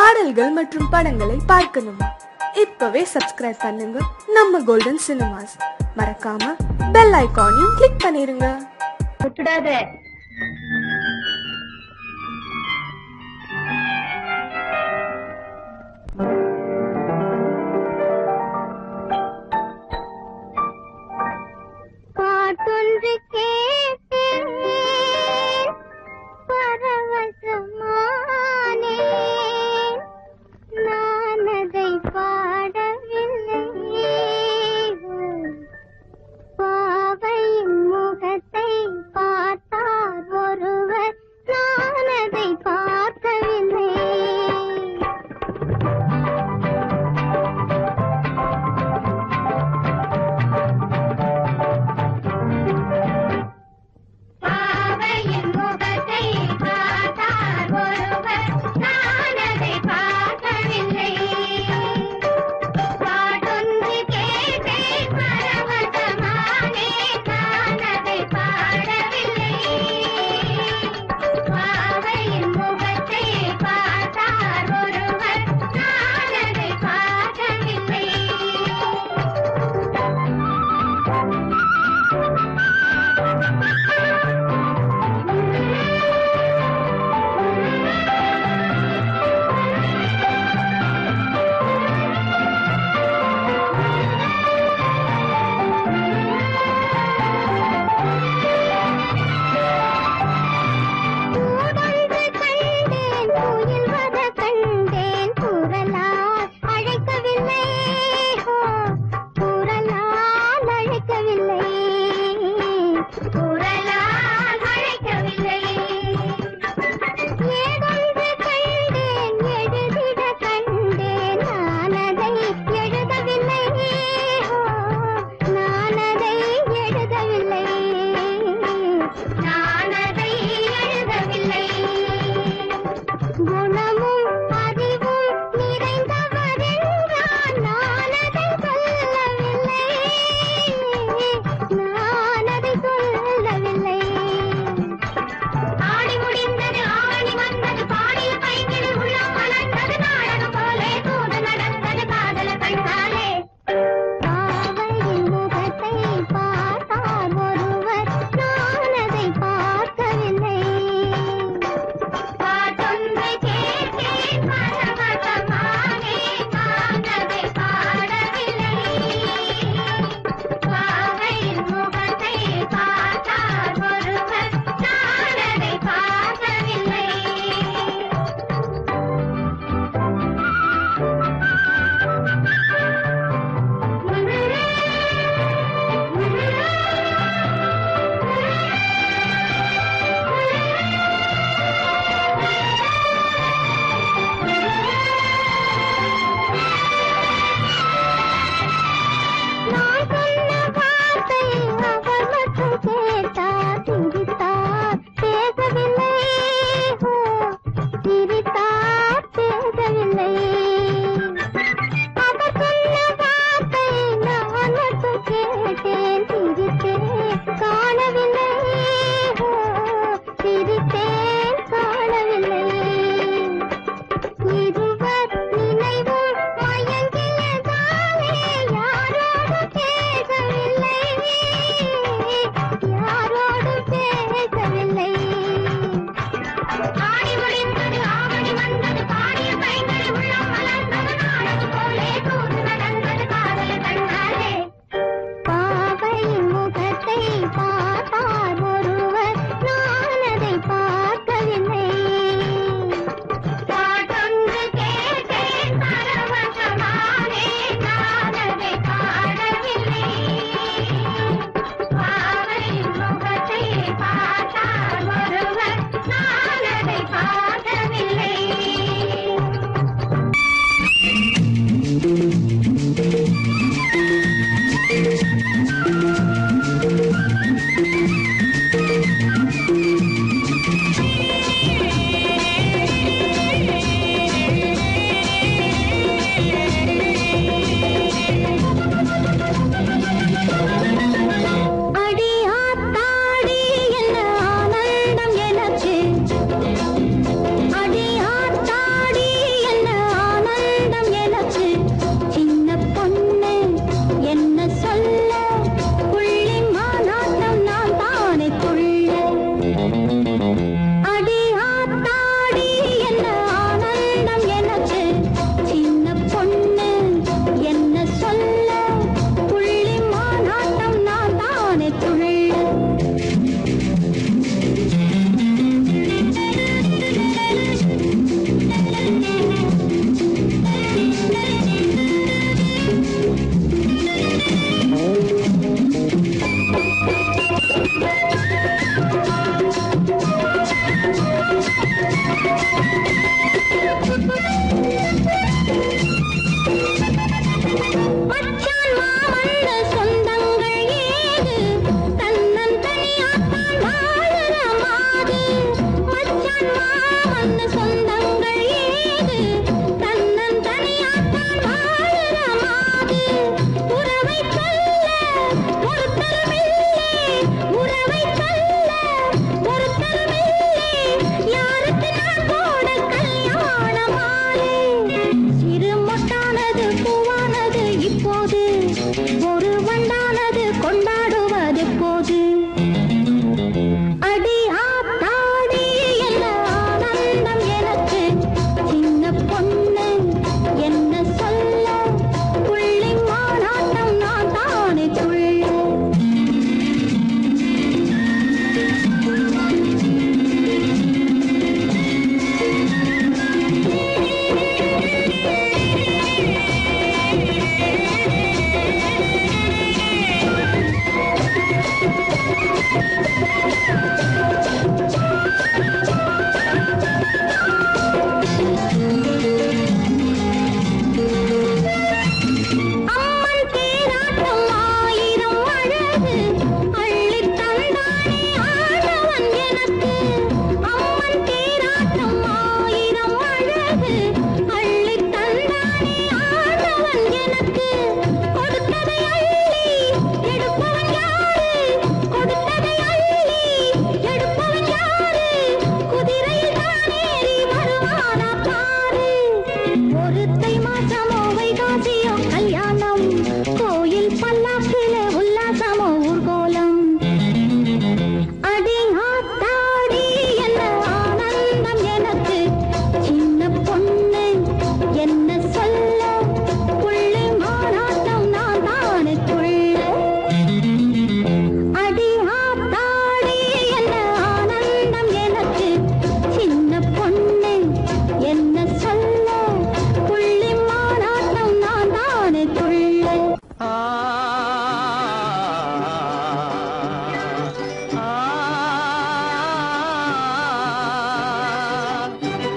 பாடல்கள் மற்றும் படங்களை பார்க்கணுமா இப்பவே சப்ஸ்கிரைப் பண்ணுங்க நம்ம கோல்டன் சினிமாஸ் மறக்காம பெல் ஐகானையும் கிளிக் பண்ணிருங்க விட்டுடாத பாட்டொன்று கேட்டேன் பரவசமானேன் நான் அதை பாடவில்லை பாவையின் முகத்தை பார்த்தால் ஒரு தை மாசமோ வைகாசியோ கல்யாணம் கோயில் பல்லாக்கில உல்லாசமோ ஊர்கோலம் அடி ஆத்தாடி என்ன ஆனந்தம் எனக்கு சின்ன பொண்ணு என்ன சொல்ல புள்ளி மாறாட்டம் நான் தானே துள்ள அடி ஆத்தாடி என்ன ஆனந்தம் எனக்கு சின்ன பொண்ணு என்ன சொல்ல புள்ளி மாறாட்டம் நான் தானே துள்ள ஆ ஆ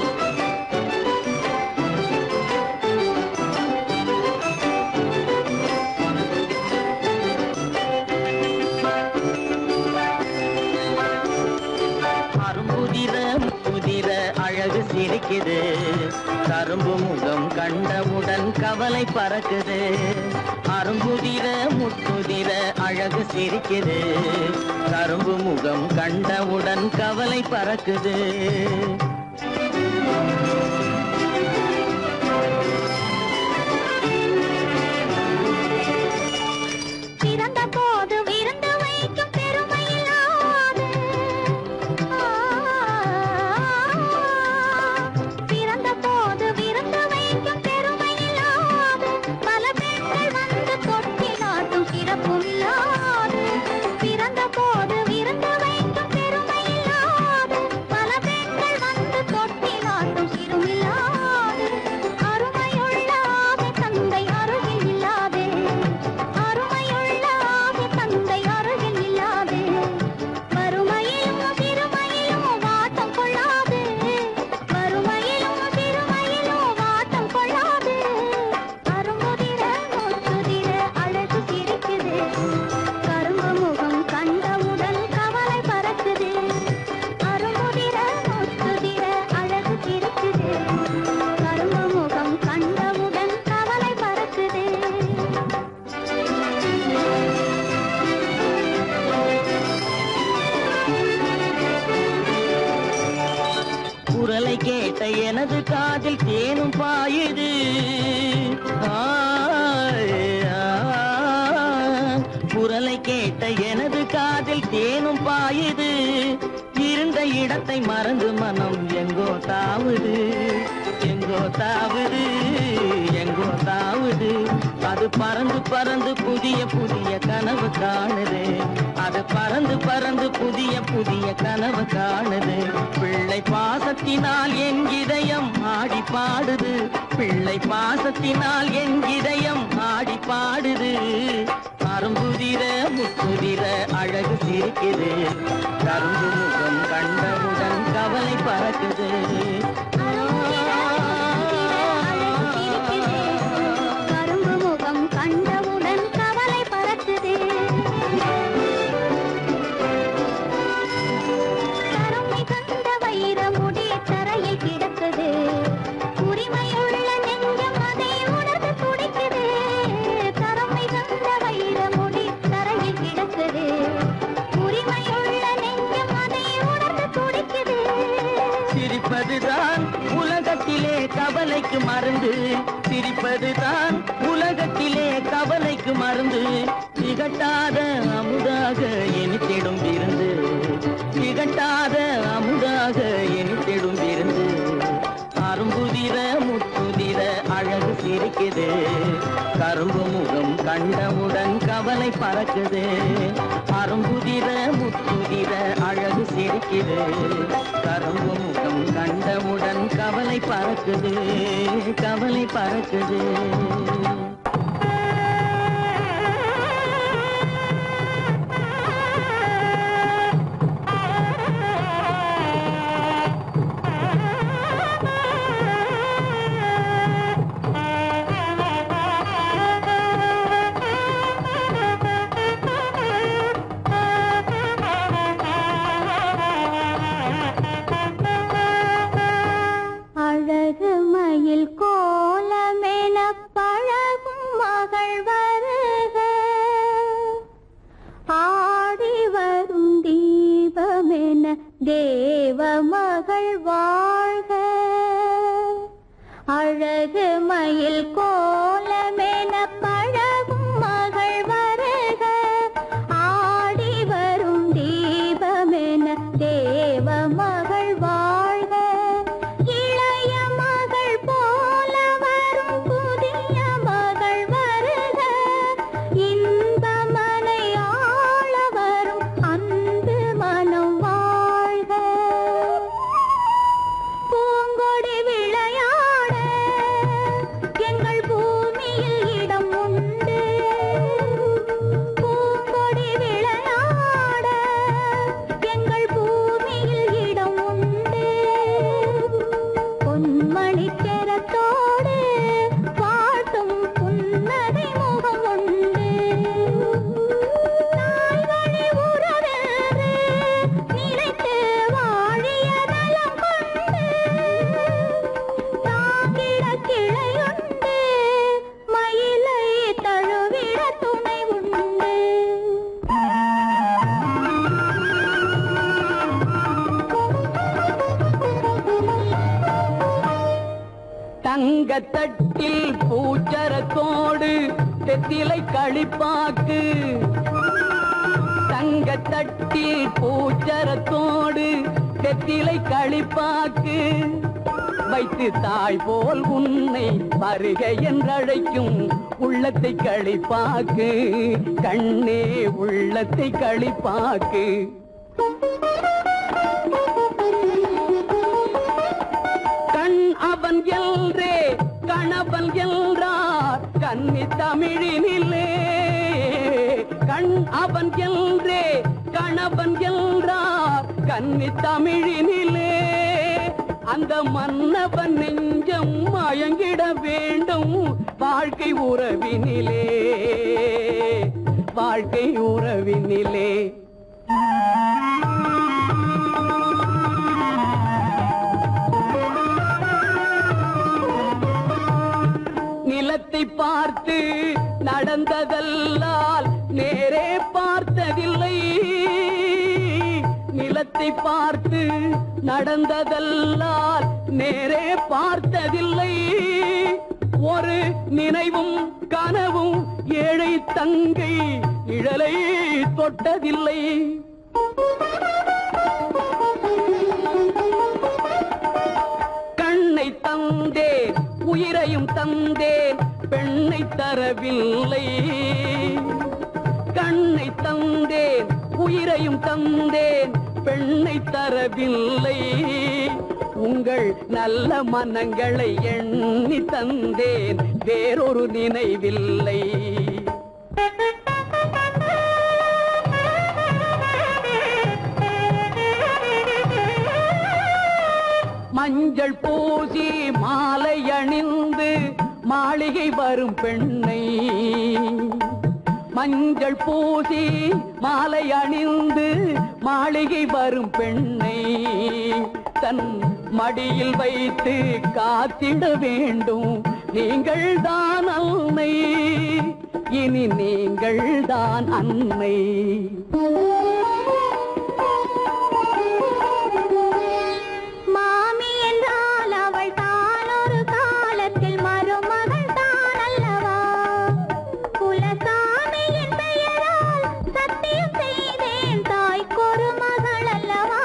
அரும்புதிர முதிர அழகு சிரிக்குது கரும்பு முகம் கண்டவுடன் கவலை பறக்குது அரும்புதிர முத்துதிர அழகு சிரிக்குது கரும்பு முகம் கண்டவுடன் கவலை பறக்குது பிறந்த போது விருந்து வைக்கும் பெருமை இல்லாது பிறந்த போது விருந்து வைக்கும் பெருமை இல்லாது பல பெண்கள் வந்து தொட்டிலாட்டும் சிறப்பும் இல்லாது பிறந்த போது விருந்து வைக்கும் பெருமை இல்லாது பல பெண்கள் வந்து தொட்டிலாட்டும் சிறுமில்லாது அருமையுள்ள ஆவி தந்தை அருகில் இல்லாதே அருமையுள்ள ஆவி தந்தை அருகில் இல்லாதே வறுமையிலும் சிறுமையிலும் வாட்டம் கொள்ளாது வறுமையிலும் சிறுமையிலும் வாட்டம் கொள்ளாது அருமுதிர முத்துதிர அழகு சிரிக்குது கரும்பு முகம் கண்டவுடன் கவலை பறக்குது அருமுதிர முத்துதிர அழகு சிரிக்குது கரும்பு முகம் கண்டவுடன் கவலை பறக்குது குரலை கேட்ட எனது காதில் தேனும் பாயுது ஆய், ஆ. குரலை கேட்ட எனது காதில் தேனும் பாயுது இருந்த இடத்தை மறந்து மனம் எங்கோ தாவுது எங்கோ தாவுது எங்கோ தாவுது அது பறந்து பறந்து புதிய புதிய கனவு காணுது அது பறந்து பறந்து புதிய புதிய கனவு காணுது பிள்ளை பாசத்தினால் என் இதயம் ஆடி பாடுது பிள்ளை பாசத்தினால் என் இதயம் ஆடி பாடுது அரும்புதிர முத்துதிர அழகு சிரிக்குது கரும்பு முகம் கண்டவுடன் கவலை பறக்குது கரும்பு முகம் கண்டவுடன் கவலை பறக்குது தரம் மிகுந்த வைர முடி தரையில் கிடக்குது உரிமையுள்ள நெஞ்சம் அதை உணர்ந்து துடிக்குது தரம் மிகுந்த வைர முடி தரையில் கிடக்குது உரிமையுள்ள நெஞ்சம் அதை உணர்ந்து துடிக்குது சிரிப்பதுதான் உலகத்திலே கவலைக்கு மருந்து சிரிப்பதுதான் உலகத்திலே கவலைக்கு மருந்து திகட்டாத அமுதாக இனித்திடும் விருந்து திகட்டாத அமுதாக இனித்திடும் விருந்து அரும்புதிர முத்துதிர அழகு சிரிக்குது கரும்பு முகம் கண்டவுடன் கவலை பறக்குது அரும்புதிர முத்துதிர அழகு சிரிக்குது கரும்பு முகம் கண்டவுடன் கவலை பறக்குது கவலை பறக்குது அழகு மயில் கோலமென பழகும் மகள் வருக ஆடி வரும் தீபமென தேவ மகள் வாழ்க அழகு மயில் கோலமென பழகும் மகள் வருக ஆடி வரும் தீபமென தேவ மகள் வாழ்க இளைய மகள் போல வரும் புதிய மகள் வருக இன்பமனை ஆள வரும் அன்பு மனம் வாழ்க பூங்கொடி விளையாட எங்கள் பூமியில் இடம் உண்டு பூங்கொடி விளையாட எங்கள் பூமியில் இடம் உண்டு பொன்மணி தெரத்தோடு பாட்டும் புன்னகை முகம் உண்டு தாய் வழி உறவென்று நிலைத்து வாழிய நலம் கொண்டு தாங்கிட கிளையுண்டு மயிலை தழுவிட துணை உண்டு தங்க தட்டில் பூச்சரத்தோடு தெத்திலை களிப்பாக்கு தங்க தட்டில் பூச்சரத்தோடு தெத்திலை களிப்பாக்கு வைத்து தாய் போல் உன்னை வருக என்றழைக்கும் உள்ளத்தை களிப்பாக்கு கண்ணே உள்ளத்தை களிப்பாக்கு கண் அவன் எல்றே கணவன் என்றார் கன்னி தமிழினிலே கண் அவன் எல்றே கணவன் என்றார் கன்னி தமிழினிலே அந்த மன்னவன் நெஞ்சம் மயங்கிட வேண்டும் வாழ்க்கை உறவினிலே வாழ்க்கை உறவினிலே நிலத்தை பார்த்து நடந்ததல்லால் நேரே பார்த்ததில்லை நிலத்தை பார்த்து நடந்ததல்லால் நேரே பார்த்ததில்லை ஒரு நினைவும் கனவும் ஏழை தங்கை நிழலை தொட்டதில்லை கண்ணை தந்தேன் உயிரையும் தந்தேன் பெண்ணை தரவில்லை கண்ணை தந்தேன் உயிரையும் தந்தேன் பெண்ணை தரவில்லை உங்கள் நல்ல மனங்களை எண்ணி தந்தேன் வேறொரு நினைவில்லை மஞ்சள் பூசி மாலை அணிந்து மாளிகை வரும் பெண்ணை மஞ்சள் பூசி மாலை அணிந்து மாளிகை வரும் பெண்ணை தன் மடியில் வைத்து காத்திட வேண்டும் நீங்கள் தான் அன்னை இனி நீங்கள் தான் அன்னை மாமி என்றால் அவள் தான் ஒரு காலத்தில் மருமகள் தான் அல்லவா குலசாமியின் பெயரால் சத்தியம் செய்தேன் தாய்க்கொரு மகள் அல்லவா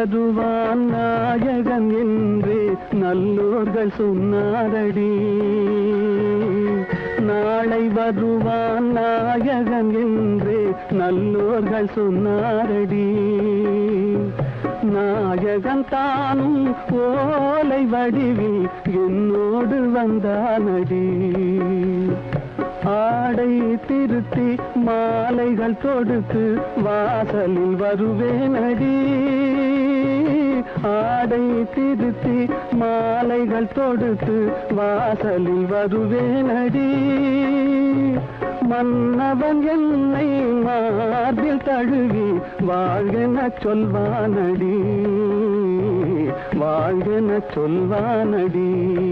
வருவான் நாயகன் என்று நல்லோர்கள் சொன்னாரடி நாளை வருவான் நாயகன் என்று நல்லோர்கள் சொன்னாரடி நாயகன் தானும் ஓலை வடிவில் என்னோடு வந்தானடி ஆடை திருத்தி மாலைகள் தொடுத்து வாசலில் வருவேனடி ஆடை திருத்தி மாலைகள் தொடுத்து வாசலில் வருவேனடி மன்னவன் என்னை மார்பில் தழுவி வாழ்கென சொல்வானடி வாழ்கென சொல்வானடி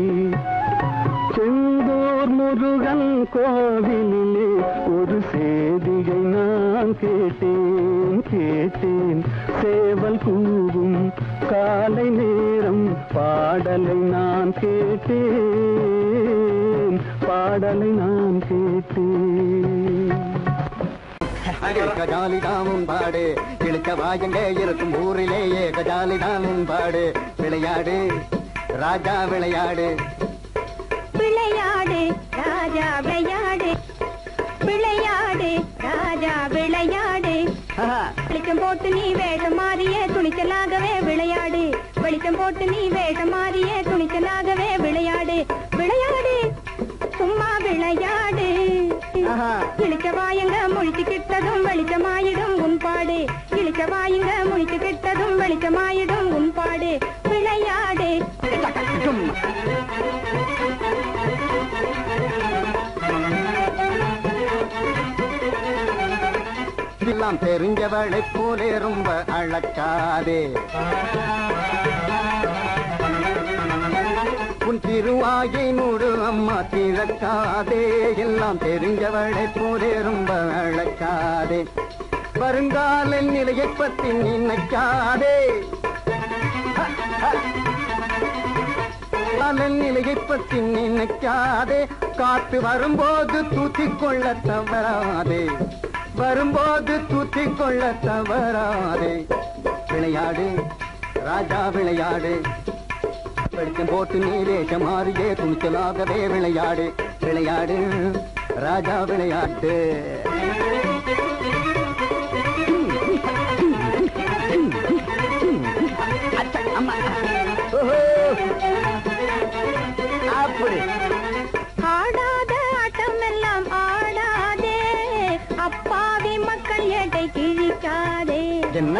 செந்தூர் முருகன் கோவிலிலே ஒரு சேதியை நான் கேட்டேன் கேட்டேன் சேவல் கூவும் காலை நேரம் பாடலை நான் கேட்டேன் பாடலை நான் கேட்டேன் கஜாலிதாமும் பாடு இழுக்க வாயங்க இருக்கும் ஊரிலேயே கஜாலிதாமும் பாடு விளையாடு ராஜா விளையாடு விளையாடு ராஜா விளையாடு விளையாடு ராஜா விளையாடு வெளிச்சம் போட்டு நீ வேஷம் மாறிய துணிச்சலாகவே விளையாடு வெளிச்சம் போட்டு நீ வேஷம் மாறிய துணிச்சலாகவே விளையாடு விளையாடு சும்மா விளையாடு இழிச்ச வாயுங்க முழிச்சு கிட்டதும் வெளிச்சமாயிடும் உன்பாடு இழிச்ச வாயுங்க முழிச்சு கிட்டதும் வெளிச்சமாயிடும் உன்பாடு விளையாடு எல்லாம் தெரிஞ்சவளை போலே ரொம்ப அழக்காதே உன் திருவாயை மூடு அம்மா திறக்காதே எல்லாம் தெரிஞ்சவளை போலே ரொம்ப அழக்காதே வருங்கால நிலையை பத்தி நினைக்காதே காலன் நிலையை பற்றி நினைக்காதே காத்து வரும்போது தூத்திக் கொள்ள தவறாதே வரும்போது தூத்திக் கொள்ள தவறாதே விளையாடு ராஜா விளையாடு வெளிச்சம் போட்டு நீ வேஷம் மாறியே துணிச்சலாகவே விளையாடு விளையாடு ராஜா விளையாட்டு அப்படி ஆடாத ஆட்டம் எல்லாம் ஆடாதே அப்பாவி மக்கள் எடை கிழிக்காதே என்ன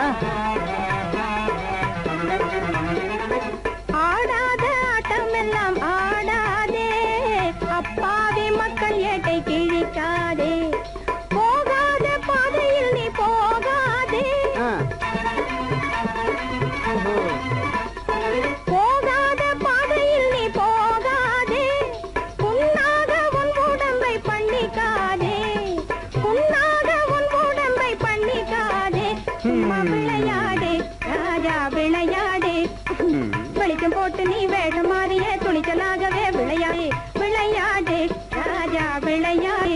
ஆடாத ஆட்டம் எல்லாம் ஆடாதே அப்பாவி மக்கள் எடை கிழிக்காதே போகாத பாதையில் நீ போகாதே ஆ. ஓஹோ. போகாத பாதையில் நீ போகாதே புண்ணாக உன் உடம்பை பண்ணிக்காதே புண்ணாக உன் உடம்பை பண்ணிக்காதே சும்மா விளையாடே ராஜா விளையாடே வெளிச்சம் போட்டு நீ வேஷம் மாறிய துணிச்சலாகவே விளையாடே விளையாடே ராஜா விளையாடே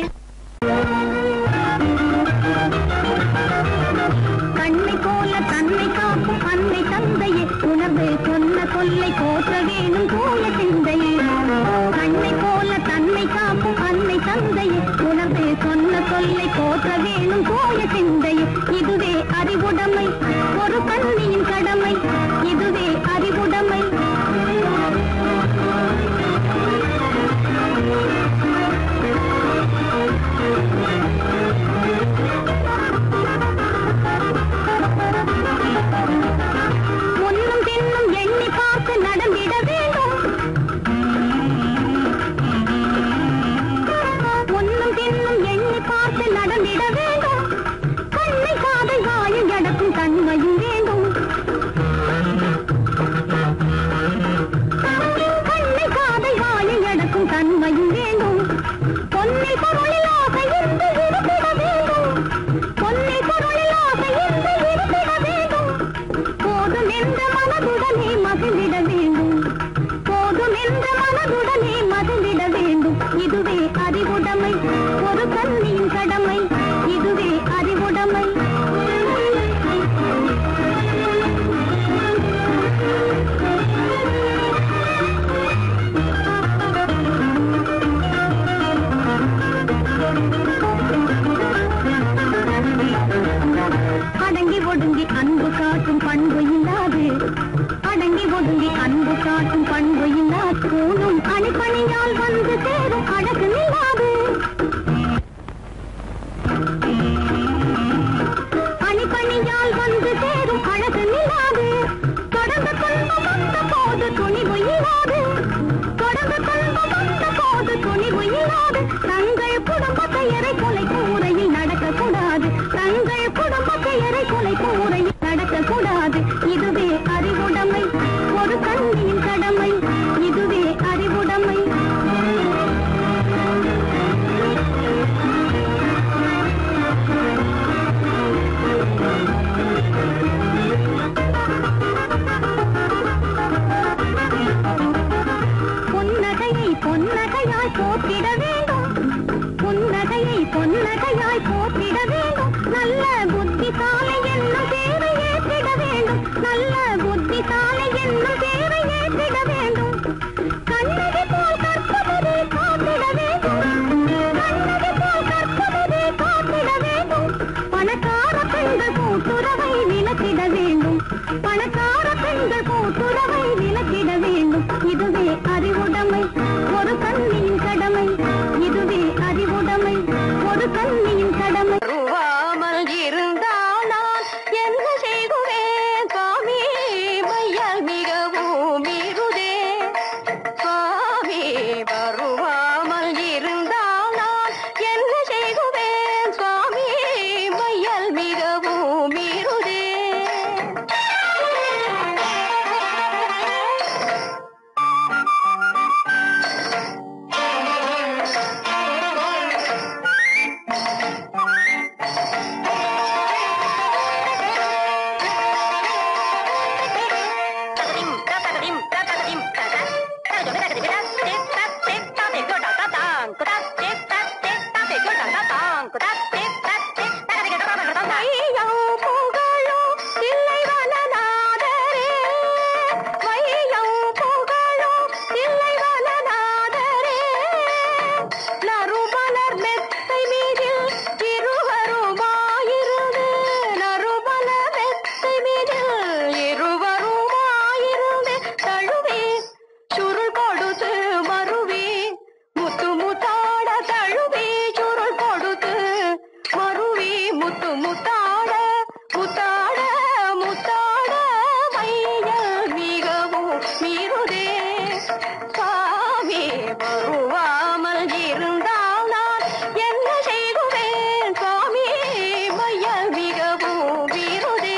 கண்ணை போல தன்னை காக்கும் அன்னை தந்தையே உணவு சொன்ன கொல்லை போற்ற வேணும் போல சிந்தையே கண்ணை போல தன்னை காக்கும் அன்னை தந்தையே உணவு சொன்ன கொல்லை போற்ற வேணும் போல சிந்தையே இதுவே அறிவுடைமை ஒரு கண்ணியின் கடமை இதுவே அறிவுடைமை முன்னும் பின்னும் எண்ணி பார்த்து நடந்திட வேண்டும் முன்னும் பின்னும் எண்ணி பார்த்து நடந்திட வேண்டும் கண்ணை காதை வாயில் எடக்கும் தன்மையும் வேண்டும் கண்ணை காதை வாயில் எடக்கும் தன்மையும் வேண்டும் பொன்னை பொருளில் ஆசை இருந்து இருந்திட வேண்டும் பொன்னை பொருளில் ஆசை இருந்து இருந்திட வேண்டும் போதும் என்ற மனதுடனே மகிழ்ந்திட வேண்டும் போதும் என்ற மனதுடனே மகிழ்ந்திட வேண்டும் இதுவே அறிவுடைமை ஒரு கண்ணியின் கடமை இதுவே அறிவுடைமை பூணும் அணிப்பணியால் வந்து சேரும் அழகு நிலாது அணிப்பணியால் வந்து சேரும் அழகு நிலாது தொடர்ந்து துன்பம் வந்த போது துணிவு இல்லாது தொடர்ந்து துன்பம் வந்த போது துணிவு இல்லாது தங்கள் குடும்ப பெயரை கொலை கூரையில் நடக்க கூடாது தங்கள் குடும்ப பெயரை கொலை கூரையில் நடக்க கூடாது இதுவே அறிவுடைமை ஒரு கண்ணியின் கடமை இதுவே அறிவுடைமை புன்னகையை பொன்னகையாய் போற்றிட வேண்டும் புன்னகையை பொன்னகையாய் போற்றிட வேண்டும் நல்ல புத்திசாலை என்னும் பேரை ஏற்றிட வேண்டும் நல்ல புத்திசாலை என்னும் பேரை ஏற்றிட வேண்டும் கண்ணகி போல் கற்பவரே காத்திட வேண்டும் கண்ணகி போல் கற்பவரே காத்திட வேண்டும் பணக்கார பெண்கள் கூட்டுறவை விலக்கிட வேண்டும் பணக்கார பெண்கள் கூட்டுறவை விலக்கிட வேண்டும் இதுவே அறிவுடைமை ஒரு கண்ணியின் கடமை இதுவே அறிவுடைமை ஒரு கண்ணியின் கடமை வருவாமல் இருந்தால் நான் என்ன செய்குவேன் சுவாமி மையால் மிகவும் இருதே சுவாமி வருவாமல் இருந்தால் நான் என்ன செய்குவேன் சுவாமி மையால் மிகவும் இருதே நறுமலர் மெத்தை மீதில் இருவருமாயிருந்து நறுமலர் மெத்தை மீதில் இருவருமாயிருந்து தழுவி சுருள் கொடுத்து மருவி முத்து முத்தாட தழுவி சுருள் கொடுத்து மருவி முத்து முத்தாட முத்தாட முத்தாட மையல் மிகவும் மீறுதே சுவாமி வருவாமல் இருந்தால் நான் என்ன செய்குவேன் சுவாமி மையல் மிகவும் மீறுதே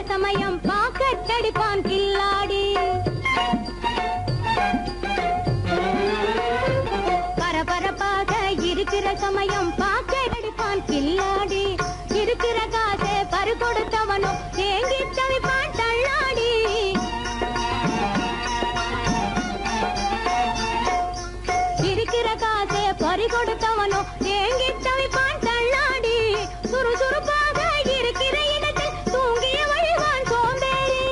சமயம் பாக்கத்தடிப்பான் கில்லாடி பரபரப்பாக இருக்கிற சமயம் பாக்கடிப்பான் கில்லாடி இருக்கிற காசை பறி கொடுத்தவனோ ஏங்கி தவிப்பான் தள்ளாடி இருக்கிற காசை பறி கொடுத்தவனோ ஏங்கி தவிப்பான் தள்ளாடி சுறுசுறுப்பாக இருக்கிற இடத்தில் தூங்கிய வழிவான் சோம்பேறி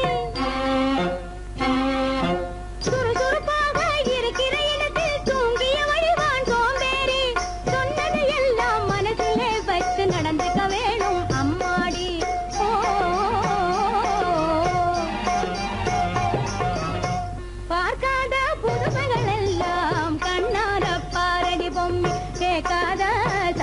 சுறுசுறுப்பாக இருக்கிற இடத்தில் தூங்கிய வழிவான் சோம்பேறி சொன்னது எல்லாம் மனசிலே வச்சு நடந்துக்க வேணும் அம்மாடி ஓ பார்க்காத புதுமைகள் எல்லாம் கண்ணார பாரடி பொம்மி கேட்காத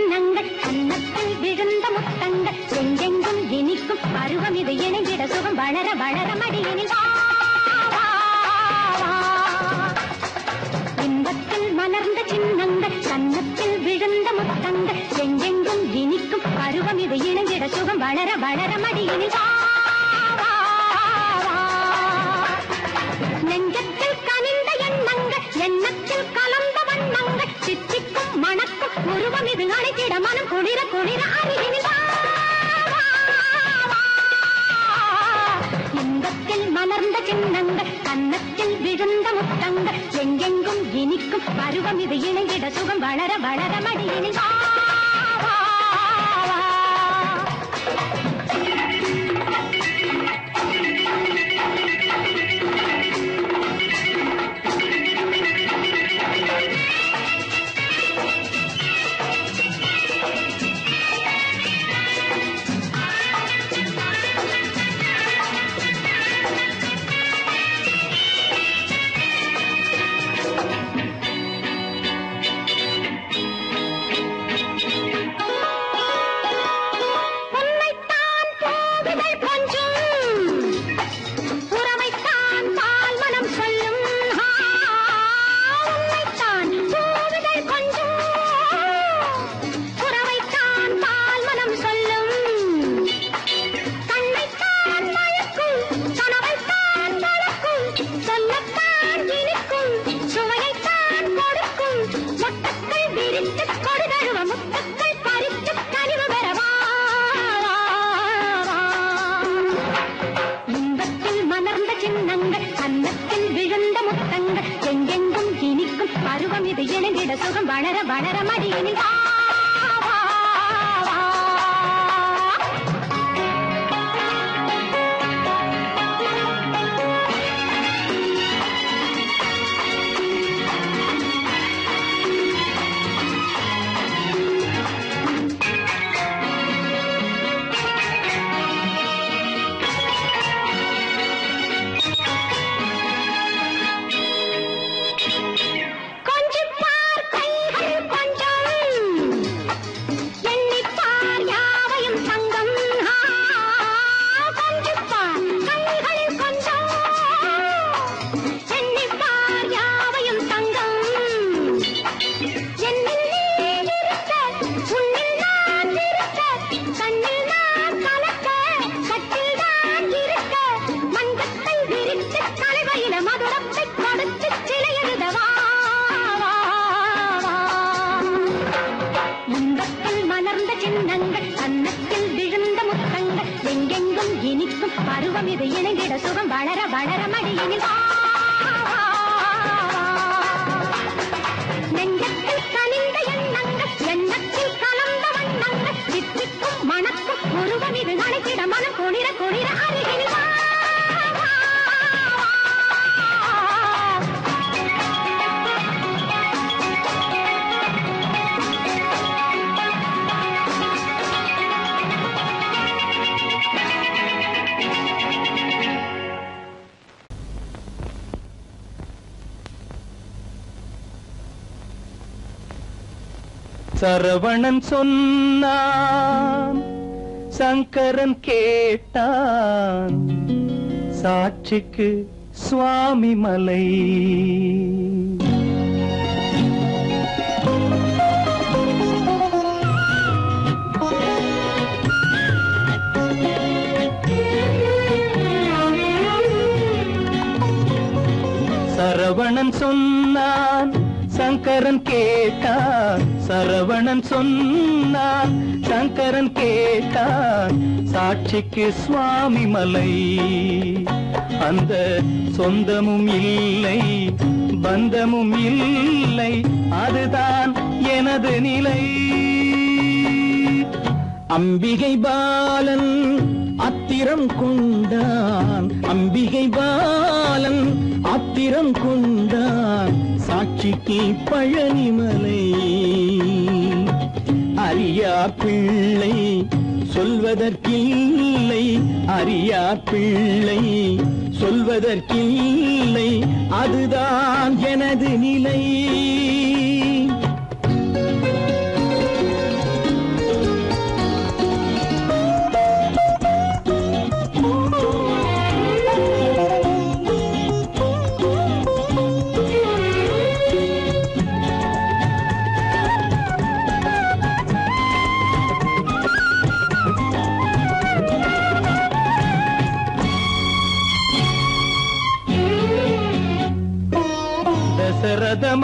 சின்னங்கள் கன்னத்தில் விழுந்த முத்தங்கள் எங்கெங்கும் இனிக்கும் பருவம் இது இணைந்திட சுகம் வளர வளர மடியினில் வா, வா, வா. இன்பத்தில் மலர்ந்த சின்னங்கள் கன்னத்தில் விழுந்த முத்தங்கள் எங்கெங்கும் இனிக்கும் பருவம் இது இணைந்திட சுகம் வளர வளர மடியினில் வா, வா, வா. நெஞ்சத்தில் கனிந்த எண்ணங்கள் எண்ணத்தில் கலந்த வண்ணங்கள் சித்திக்கும் மணக்கும் உருவம் இது அழைத்திட மனம் குளிர குளிர அருகினில் வா, வா, வா. இன்பத்தில் மலர்ந்த சின்னங்கள் கன்னத்தில் விழுந்த முத்தங்கள் எங்கெங்கும் இனிக்கும் பருவம் இது இணைந்திட சுகம் வளர வளர மடியினில் வா, வா, வா. உன்னைத்தான் போகுதல் கொஞ்சம் உறவைத்தான் பால் மனம் சொல்லும் ஆ, உன்னைத்தான் போகுதல் கொஞ்சம் உறவைத்தான் பால் மனம் சொல்லும் கண்ணைத்தான் மயக்கும் கனவைத்தான் வளர்க்கும் சொல்லத்தான் இனிக்கும் சுவையைத்தான் கொடுக்கும் மொட்டுக்கள் விரித்து கொடுதழுவ முத்துக்கள் பறித்து கனிவு பெறவா இன்பத்தில் மலர்ந்த சின்னங்கள் கன்னத்தில் விழுந்த முத்தங்கள் எங்கெங்கும் இனிக்கும் பருவம் இது இணைந்திட சுகம் வளர வளர மடியினில் வா, வா, வா. கொஞ்சம் பார் கைகள் கொஞ்சம் எண்ணிப் பார் யாவையும் தங்கம் ஆ, கொஞ்சம் பார் கைகளில் கொஞ்சம் எண்ணிப் பார் யாவையும் தங்கம் என்னில் நீ இருக்க உன்னில் நான் இருக்க கண்ணில் நான் கலக்க கட்டில் நான் இருக்க மஞ்சத்தை விரித்து தலைவையில மதுரத்தை கொடுத்து சிலையெழுத வா, வா, வா. இன்பத்தில் மலர்ந்த சின்னங்கள் கன்னத்தில் விழுந்த முத்தங்கள் எங்கெங்கும் இனிக்கும் பருவம் இது இணைந்திட சுகம் வளர வளர மடியினில் வா, வா, வா. நெஞ்சத்தில் கனிந்த எண்ணங்கள் எண்ணத்தில் கலந்த வண்ணங்கள் சித்திக்கும் மணக்கும் உருவம் இது அழைத்திட மனம் குளிர குளிர அருகில் வா, வா, வா. சரவணன் சொன்னான் சங்கரன் கேட்டான் சாட்சிக்கு சுவாமி மலை சரவணன் சொன்னான் சங்கரன் கேட்டான் சரவணன் சொன்னான் சங்கரன் கேட்டான் சாட்சிக்கு சுவாமி மலை அந்த சொந்தமும் இல்லை பந்தமும் இல்லை அதுதான் எனது நிலை அம்பிகை பாலன் அத்திரம் கொண்டான் அம்பிகை பாலன் அத்திரம் கொண்டான் சாட்சிக்கு பழனிமலை அரியா பிள்ளை சொல்வதற்கில்லை அரியா பிள்ளை சொல்வதற்கில்லை அதுதான் எனது நிலை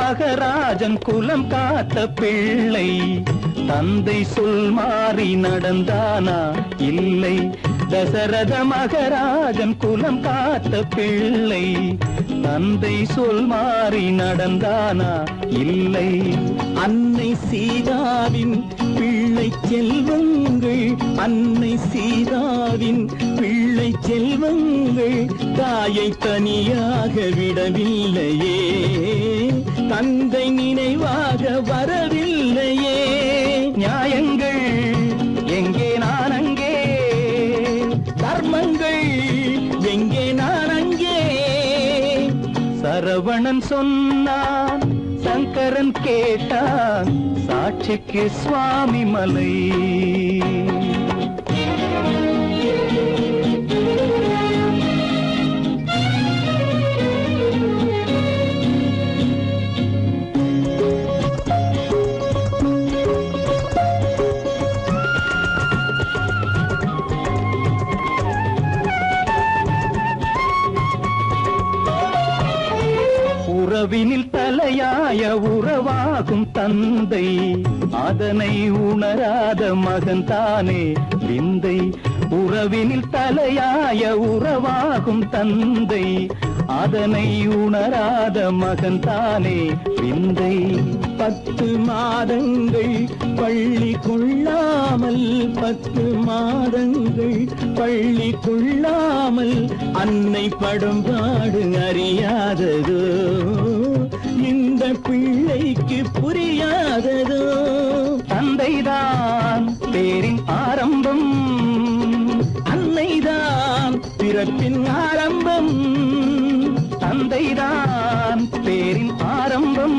மகராஜன் குலம் காத்த பிள்ளை தந்தை சொல் மாறி நடந்தானா இல்லை தசரத மகராஜன் குலம் காத்த பிள்ளை தந்தை சொல் மாறி நடந்தானா இல்லை அன்னை சீதாவின் பிள்ளை செல்வங்கள் அன்னை சீதாவின் பிள்ளை செல்வங்கள் தாயை தனியாக விடவில்லையே தந்தை நினைவாக வரவில்லையே நியாயங்கள் எங்கே நான் அங்கே தர்மங்கள் எங்கே நான் அங்கே சரவணன் சொன்னான் சங்கரன் கேட்டான் சாட்சிக்கு சுவாமி மலை உறவினில் தலையாய உறவாகும் தந்தை அதனை உணராத மகன் தானே விந்தை உறவினில் தலையாய உறவாகும் தந்தை அதனை உணராத மகன் தானே விந்தை பத்து மாதங்கள் பள்ளி கொள்ளாமல் பத்து மாதங்கள் பள்ளி கொள்ளாமல் அன்னை படும் பாடு அறியாததோ இந்த பிள்ளைக்கு புரியாததோ தந்தைதான் பேரின் ஆரம்பம் அன்னைதான் பிறப்பின் ஆரம்பம் தந்தைதான் பேரின் ஆரம்பம்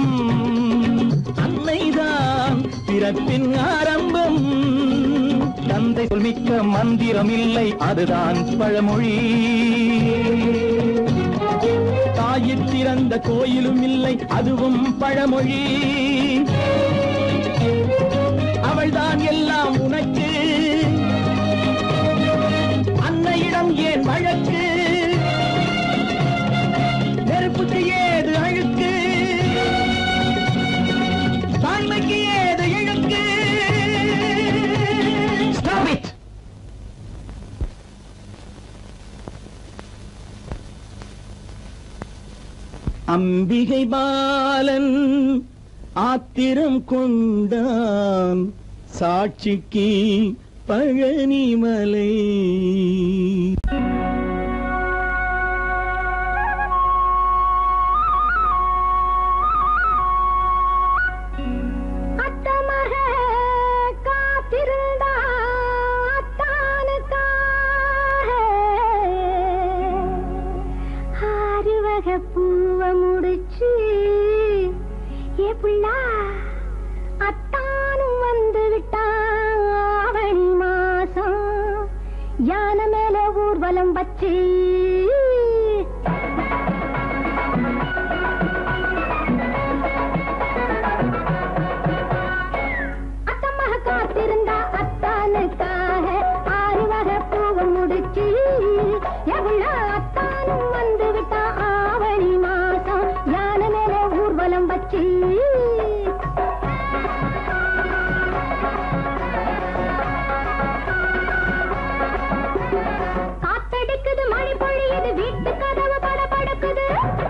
அன்னைதான் பிறப்பின் ஆரம்பம் தந்தை சொல்மிக்க மந்திரம் இல்லை அதுதான் பழமொழி தாயிற் திறந்த கோயிலும் இல்லை அதுவும் பழமொழி அவள்தான் எல்லாம் உனக்கு அன்னையிடம் ஏன் வழக்கு நெருப்புக்கு ஏது அழுக்கு தாய்மைக்கு ஏது இழுக்கு Stop it! அம்பிகை பாலன் ஆத்திரம் கொண்டான் சாட்சிக்கு பழனிமலை அத்தமக காத்திருந்தா அத்தானுக்காக ஆறு வகை பூவ முடிச்சு ஏ புள்ளா அத்தானும் வந்து விட்டான் ஆவணி மாசம் யானை மேல ஊர்வலம் வச்சு அத்தமாக காத்திருந்தா அத்தானுக்காக ஆறு வகை பூவை முடிச்சு எவ்வளோ அத்தானும் வந்து விட்டா ஆவணி மாசம் யானை மேல ஊர்வலம் வச்சு காத்தடிக்குது மழை பொழியுது வீட்டு கதவு படபடக்குது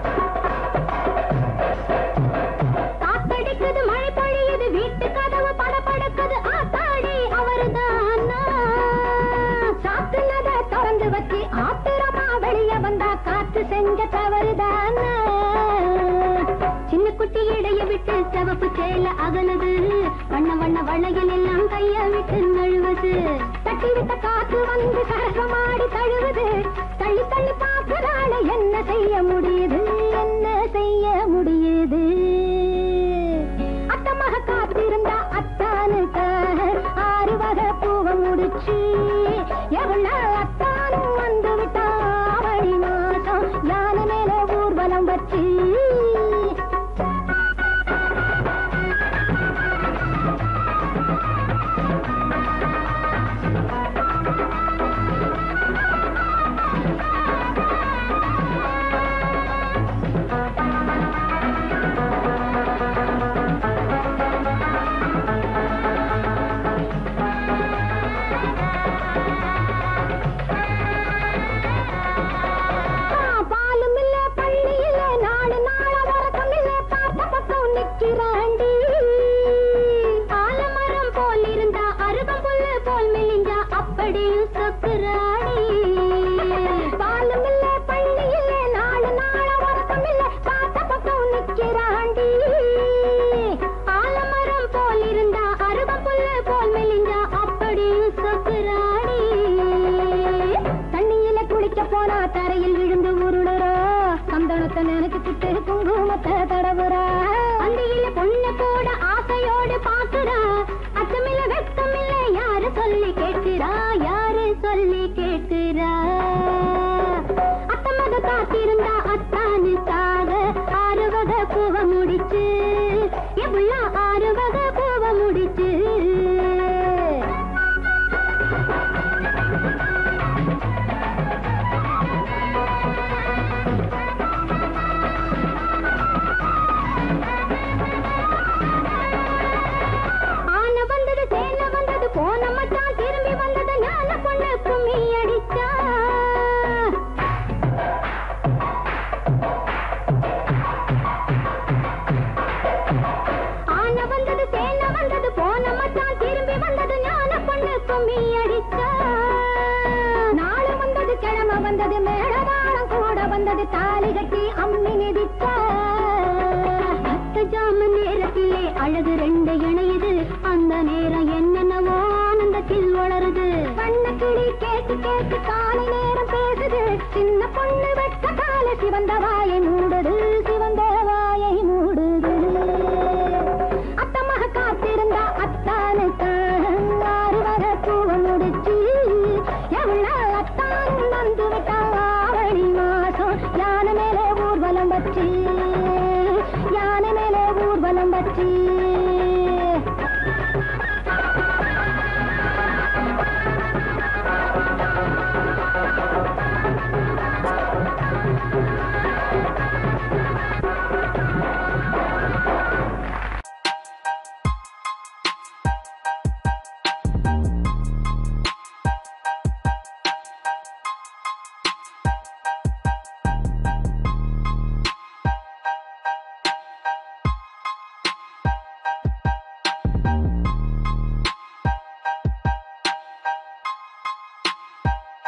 காத்தடிக்குது மழை பொழியுது வீட்டு கதவு படபடக்குது ஆத்தாடி அவருதான் சாத்துனத திறந்து வச்சு ஆத்திரமா வெளிய வந்தா காத்து செஞ்ச தவறுதான் சின்ன குட்டி இடைய விட்டு சிவப்பு சேல அகலுது வண்ண வண்ண வளையல் எல்லாம் கைய விட்டு நழுவுது தட்டி விட்ட காத்து வந்து சரசமாடி தழுவுது தள்ளி தள்ளி பார்க்கறாள என்ன செய்ய முடியுது என்ன செய்ய முடியுது அத்தமாக காத்திருந்தா அத்தானுக்காக ஆறு வகை பூவை முடிச்சு எவ்வளோ அத்தானும் வந்து விட்டா ஆவணி மாசம் யானை மேல ஊர்வலம் வச்சு அருகம் புல்லு போல் மெலிஞ்சா அப்படியும் சொக்குறாடி பாலும் இல்ல பள்ளி இல்ல நாலு நாள உறக்கம் இல்ல பார்த்த பக்கம் நிக்கிறாண்டி ஆலமரம் போல் இருந்தா அருகம் புல்லு போல் மெலிஞ்சா அப்படியும் சொக்குறாடி தண்ணியில குளிக்க போனா தரையில் விழுந்து உருளுறா சந்தனத்தை நினைச்சுக்கிட்டு குங்குமத்தை தடவுறா அந்தியில பொண்ணு கூட ஆசையோடு பாக்குறா அச்சமில்ல வெட்கமில்ல யாரு சொல்லி கேட்கிறா யாரு சொல்லி கேட்கிறா அத்தமக காத்திருந்தா அத்தானுக்காக ஆறு வகை பூவ முடிச்சு எவ்வளோ ஆறு வகை பூவ முடிச்சு ஆன வந்தது சேன வந்தது போன மச்சான் திரும்பி வந்தது ஞான பொண்ணு கும்மி அடிச்சா ஆன வந்தது சேன வந்தது போன மச்சான் திரும்பி வந்தது ஞான பொண்ணு கும்மி அடிச்சா நாளை வந்தது கிழமை வந்தது மேடவாளம் கூட வந்தது தாலி கட்டி அம்மி மிதிச்சா பத்து ஜாம நேரத்திலே அழகு ரெண்டு இணையுது அந்த நேரம் என்னென்னவோ ஆனந்தத்தில் வளருது பண்ண கிளி கேட்டு கேட்டு காலை நேரம் பேசுது சின்ன பொண்ணு வெட்ட கால சிவந்த வாயை மூடுது